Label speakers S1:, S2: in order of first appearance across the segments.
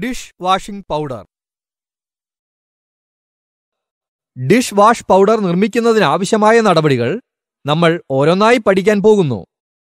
S1: dish washing powder dish wash powder നിർമ്മിക്കുന്നതിനാവശ്യമായ നടപടികൾ നമ്മൾ ഓരോന്നായി പഠിക്കാൻ പോകുന്നു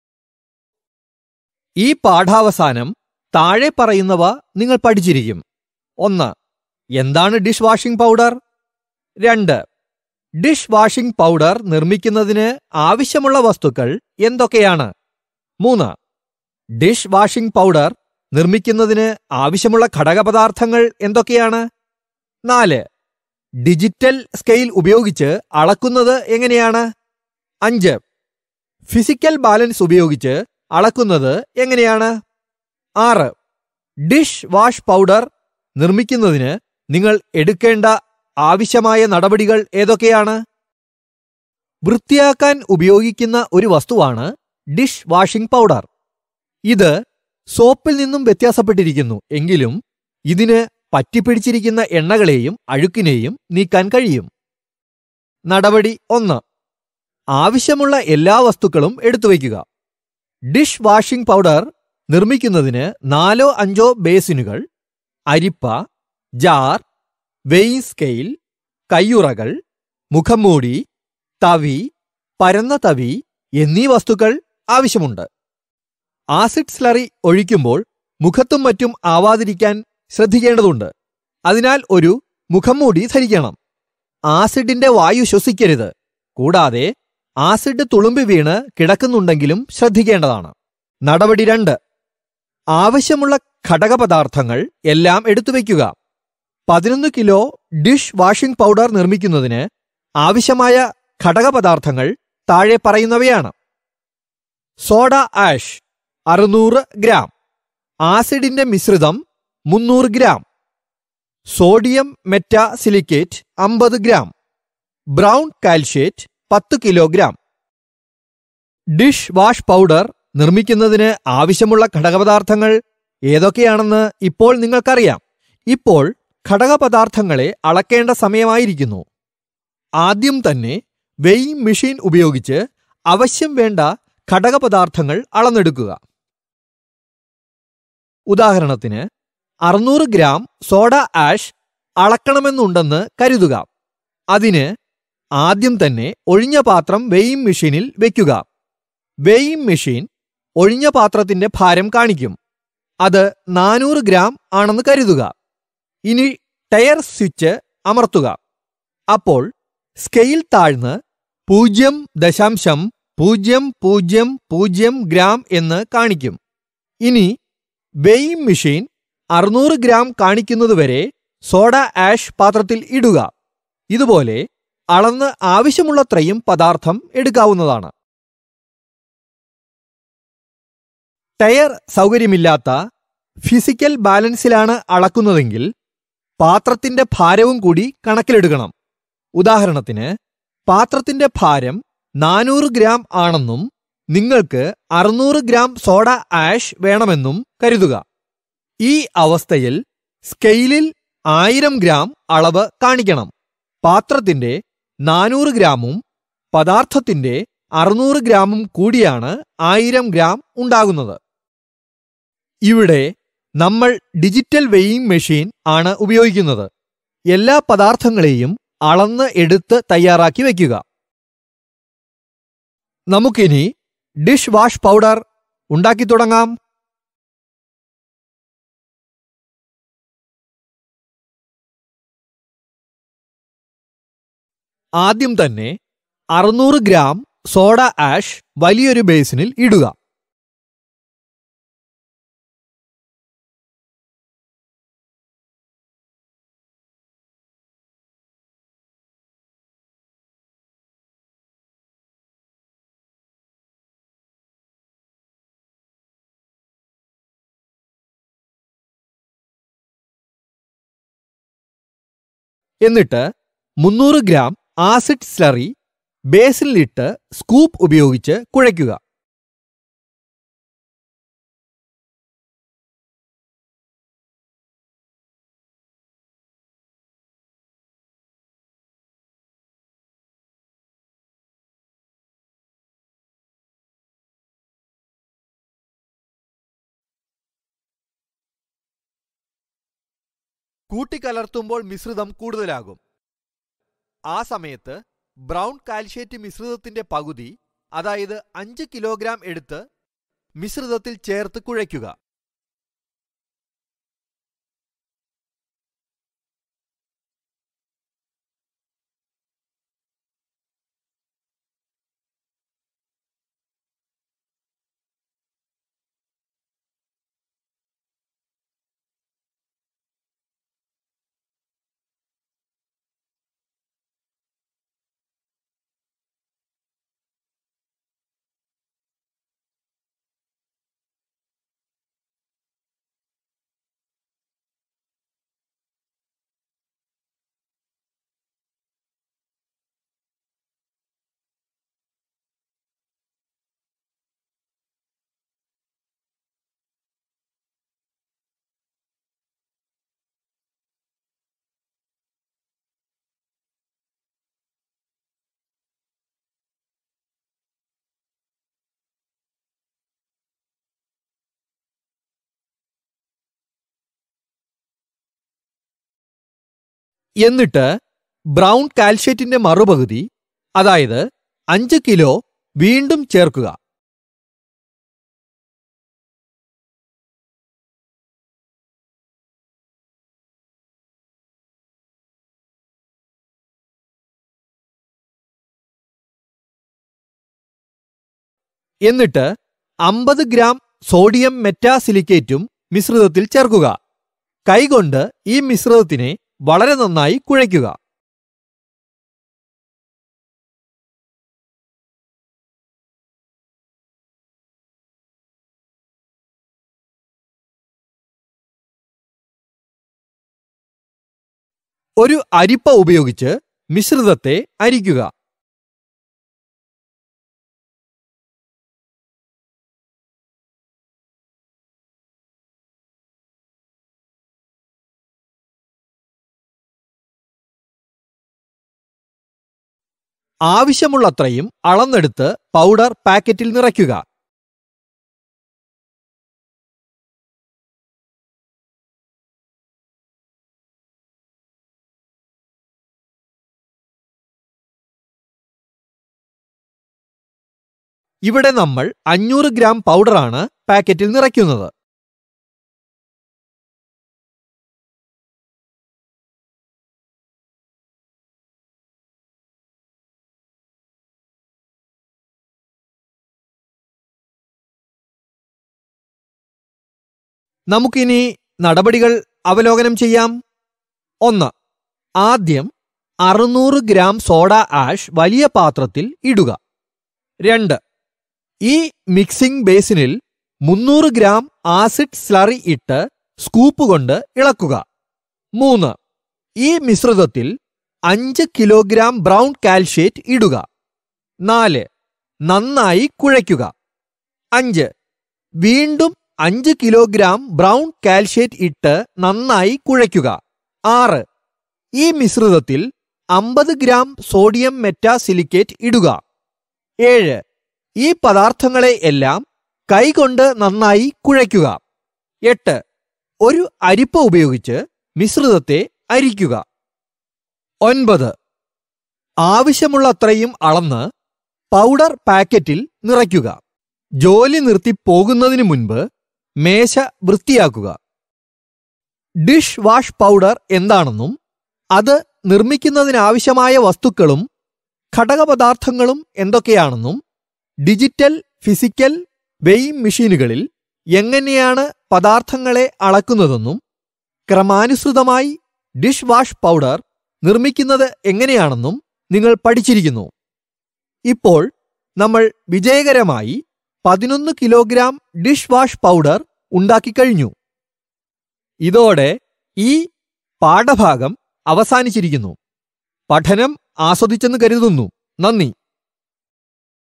S1: ഈ പാഠാവസാനം താഴെ പറയുന്നവ നിങ്ങൾ പഠിച്ചിരിക്കും ഒന്ന് എന്താണ് ഡിഷ് വാഷിംഗ് പൗഡർ രണ്ട് ഡിഷ് വാഷിംഗ് പൗഡർ നിർമ്മിക്കുന്നതിന് ആവശ്യമുള്ള വസ്തുക്കൾ എന്തൊക്കെയാണ് മൂന്ന് ഡിഷ് വാഷിംഗ് പൗഡർ നിർമ്മിക്കുന്നതിന് ആവശ്യമുള്ള ഘടകപദാർത്ഥങ്ങൾ എന്തൊക്കെയാണ് നാല് ഡിജിറ്റൽ സ്കെയിൽ ഉപയോഗിച്ച് അളക്കുന്നത് എങ്ങനെയാണ് അഞ്ച് ഫിസിക്കൽ ബാലൻസ് ഉപയോഗിച്ച് അളക്കുന്നത് എങ്ങനെയാണ് ആറ് ഡിഷ് വാഷ് പൗഡർ നിർമ്മിക്കുന്നതിന് നിങ്ങൾ എടുക്കേണ്ട ആവശ്യമായ നടപടികൾ ഏതൊക്കെയാണ് വൃത്തിയാക്കാൻ ഉപയോഗിക്കുന്ന ഒരു വസ്തുവാണ് ഡിഷ് വാഷിംഗ് പൗഡർ ഇത് സോപ്പിൽ നിന്നും വ്യത്യാസപ്പെട്ടിരിക്കുന്നു എങ്കിലും ഇതിന് പറ്റിപ്പിടിച്ചിരിക്കുന്ന എണ്ണകളെയും അഴുക്കിനെയും നീക്കാൻ കഴിയും നടപടി ഒന്ന് ആവശ്യമുള്ള എല്ലാ വസ്തുക്കളും എടുത്തുവയ്ക്കുക ഡിഷ് വാഷിംഗ് പൗഡർ നിർമ്മിക്കുന്നതിന് നാലോ അഞ്ചോ ബേസിനുകൾ അരിപ്പ ജാർ വെയിങ് സ്കെയിൽ കയ്യുറകൾ മുഖംമൂടി തവി പരന്ന തവി എന്നീ വസ്തുക്കൾ ആവശ്യമുണ്ട് ആസിഡ് സ്ലറി ഒഴിക്കുമ്പോൾ മുഖത്തും മറ്റും ആവാതിരിക്കാൻ ശ്രദ്ധിക്കേണ്ടതുണ്ട് അതിനാൽ ഒരു മുഖംമൂടി ധരിക്കണം ആസിഡിന്റെ വായു ശ്വസിക്കരുത് കൂടാതെ ആസിഡ് തുളുമ്പി വീണ് കിടക്കുന്നുണ്ടെങ്കിലും ശ്രദ്ധിക്കേണ്ടതാണ് നടപടി രണ്ട് ആവശ്യമുള്ള ഘടകപദാർത്ഥങ്ങൾ എല്ലാം എടുത്തുവയ്ക്കുക പതിനൊന്ന് കിലോ ഡിഷ് വാഷിംഗ് പൗഡർ നിർമ്മിക്കുന്നതിന് ആവശ്യമായ ഘടകപദാർത്ഥങ്ങൾ താഴെ പറയുന്നവയാണ് സോഡ ആഷ് അറുന്നൂറ് ഗ്രാം ആസിഡിന്റെ മിശ്രിതം മുന്നൂറ് ഗ്രാം സോഡിയം മെറ്റാ സിലിക്കേറ്റ് അമ്പത് ഗ്രാം ബ്രൗൺ കാൽഷ്യേറ്റ് പത്ത് കിലോഗ്രാം ഡിഷ് വാഷ് പൗഡർ നിർമ്മിക്കുന്നതിന് ആവശ്യമുള്ള ഘടകപദാർത്ഥങ്ങൾ ഏതൊക്കെയാണെന്ന് ഇപ്പോൾ നിങ്ങൾക്കറിയാം ഇപ്പോൾ ഘടകപദാർത്ഥങ്ങളെ അളക്കേണ്ട സമയമായിരിക്കുന്നു ആദ്യം തന്നെ വെയിങ് മെഷീൻ ഉപയോഗിച്ച് അവശ്യം വേണ്ട ഘടകപദാർത്ഥങ്ങൾ അളന്നെടുക്കുക ഉദാഹരണത്തിന് അറുന്നൂറ് ഗ്രാം സോഡ ആഷ് അളക്കണമെന്നുണ്ടെന്ന് കരുതുക അതിന് ആദ്യം തന്നെ ഒഴിഞ്ഞ പാത്രം വെയിങ് മെഷീനിൽ വെക്കുക വെയിങ് മെഷീൻ ഒഴിഞ്ഞ പാത്രത്തിന്റെ ഭാരം കാണിക്കും അത് നാനൂറ് ഗ്രാം ആണെന്ന് കരുതുക ഇനി ടയർ സ്വിച്ച് അമർത്തുക അപ്പോൾ സ്കെയിൽ താഴ്ന്ന് പൂജ്യം ദശാംശം പൂജ്യം പൂജ്യം പൂജ്യം ഗ്രാം എന്ന് കാണിക്കും ഇനി വെയിങ് മെഷീൻ അറുന്നൂറ് ഗ്രാം കാണിക്കുന്നതുവരെ സോഡ ആഷ് പാത്രത്തിൽ ഇടുക ഇതുപോലെ അളന്ന് ആവശ്യമുള്ളത്രയും പദാർത്ഥം എടുക്കാവുന്നതാണ് ടയർ സൗകര്യമില്ലാത്ത ഫിസിക്കൽ ബാലൻസിലാണ് അളക്കുന്നതെങ്കിൽ പാത്രത്തിന്റെ ഭാരവും കൂടി കണക്കിലെടുക്കണം ഉദാഹരണത്തിന് പാത്രത്തിന്റെ ഭാരം നാനൂറ് ഗ്രാം ആണെന്നും നിങ്ങൾക്ക് അറുന്നൂറ് ഗ്രാം സോഡ ആഷ് വേണമെന്നും കരുതുക ഈ അവസ്ഥയിൽ സ്കെയിലിൽ ആയിരം ഗ്രാം അളവ് കാണിക്കണം പാത്രത്തിന്റെ നാനൂറ് ഗ്രാമും പദാർത്ഥത്തിന്റെ അറുന്നൂറ് ഗ്രാമും കൂടിയാണ് ആയിരം ഗ്രാം ഉണ്ടാകുന്നത് ഇവിടെ നമ്മൾ ഡിജിറ്റൽ വെയിങ് മെഷീൻ ആണ് ഉപയോഗിക്കുന്നത് എല്ലാ പദാർത്ഥങ്ങളെയും അളന്ന് എടുത്ത് തയ്യാറാക്കി വയ്ക്കുക നമുക്കിനി ഡിഷ് വാഷ് പൗഡർ ഉണ്ടാക്കി തുടങ്ങാം ആദ്യം തന്നെ അറുന്നൂറ് ഗ്രാം സോഡ ആഷ് വലിയൊരു ബേസിനിൽ ഇടുക എന്നിട്ട് മുന്നൂറ് ഗ്രാം ആസിഡ് സ്ലറി ബേസിലിട്ട് സ്കൂപ്പ് ഉപയോഗിച്ച് കുഴയ്ക്കുക കൂട്ടിക്കലർത്തുമ്പോൾ മിശ്രിതം കൂടുതലാകും ആ സമയത്ത് ബ്രൗൺ കാൽഷ്യേറ്റ് മിശ്രിതത്തിന്റെ പകുതി അതായത് അഞ്ച് കിലോഗ്രാം എടുത്ത് മിശ്രിതത്തിൽ ചേർത്ത് കുഴയ്ക്കുക എന്നിട്ട് ബ്രൗൺ കാൽഷ്യേറ്റിന്റെ മറുപകുതി അതായത് അഞ്ച് കിലോ വീണ്ടും ചേർക്കുക എന്നിട്ട് അമ്പത് ഗ്രാം സോഡിയം മെറ്റാസിലിക്കേറ്റും മിശ്രിതത്തിൽ ചേർക്കുക കൈകൊണ്ട് ഈ മിശ്രിതത്തിനെ വളരെ നന്നായി കുഴയ്ക്കുക ഒരു അരിപ്പ ഉപയോഗിച്ച് മിശ്രിതത്തെ അരിക്കുക ആവശ്യമുള്ളത്രയും അളന്നെടുത്ത് പൗഡർ പാക്കറ്റിൽ നിറയ്ക്കുക ഇവിടെ നമ്മൾ അഞ്ഞൂറ് ഗ്രാം പൗഡറാണ് പാക്കറ്റിൽ നിറയ്ക്കുന്നത് നമുക്കിനി നടപടികൾ അവലോകനം ചെയ്യാം ഒന്ന് ആദ്യം അറുന്നൂറ് ഗ്രാം സോഡ ആഷ് വലിയ പാത്രത്തിൽ ഇടുക രണ്ട് ഈ മിക്സിംഗ് ബേസിനിൽ മുന്നൂറ് ഗ്രാം ആസിഡ് സ്ലറി ഇട്ട് സ്കൂപ്പ് കൊണ്ട് ഇളക്കുക മൂന്ന് ഈ മിശ്രിതത്തിൽ അഞ്ച് കിലോഗ്രാം ബ്രൗൺ കാൽഷ്യേറ്റ് ഇടുക നാല് നന്നായി കുഴയ്ക്കുക അഞ്ച് വീണ്ടും അഞ്ച് കിലോഗ്രാം ബ്രൗൺ കാൽഷ്യേറ്റ് ഇട്ട് നന്നായി കുഴയ്ക്കുക ആറ് ഈ മിശ്രിതത്തിൽ അമ്പത് ഗ്രാം സോഡിയം മെറ്റാസിലിക്കേറ്റ് ഇടുക ഏഴ് ഈ പദാർത്ഥങ്ങളെ എല്ലാം കൈകൊണ്ട് നന്നായി കുഴയ്ക്കുക എട്ട് ഒരു അരിപ്പ ഉപയോഗിച്ച് മിശ്രിതത്തെ അരിക്കുക ഒൻപത് ആവശ്യമുള്ളത്രയും അളന്ന് പൗഡർ പാക്കറ്റിൽ നിറയ്ക്കുക ജോലി നിർത്തി പോകുന്നതിന് മുൻപ് മേശ വൃത്തിയാക്കുക ഡിഷ് വാഷ് പൗഡർ എന്താണെന്നും അത് നിർമ്മിക്കുന്നതിനാവശ്യമായ വസ്തുക്കളും ഘടകപദാർത്ഥങ്ങളും എന്തൊക്കെയാണെന്നും ഡിജിറ്റൽ ഫിസിക്കൽ വെയിങ് മെഷീനുകളിൽ എങ്ങനെയാണ് പദാർത്ഥങ്ങളെ അളക്കുന്നതെന്നും ക്രമാനുസൃതമായി ഡിഷ് വാഷ് പൗഡർ നിർമ്മിക്കുന്നത് എങ്ങനെയാണെന്നും നിങ്ങൾ പഠിച്ചിരിക്കുന്നു ഇപ്പോൾ നമ്മൾ വിജയകരമായി പതിനൊന്ന് കിലോഗ്രാം ഡിഷ് വാഷ് പൗഡർ ഉണ്ടാക്കിക്കഴിഞ്ഞു ഇതോടെ ഈ പാഠഭാഗം അവസാനിച്ചിരിക്കുന്നു പഠനം ആസ്വദിച്ചെന്ന് കരുതുന്നു നന്ദി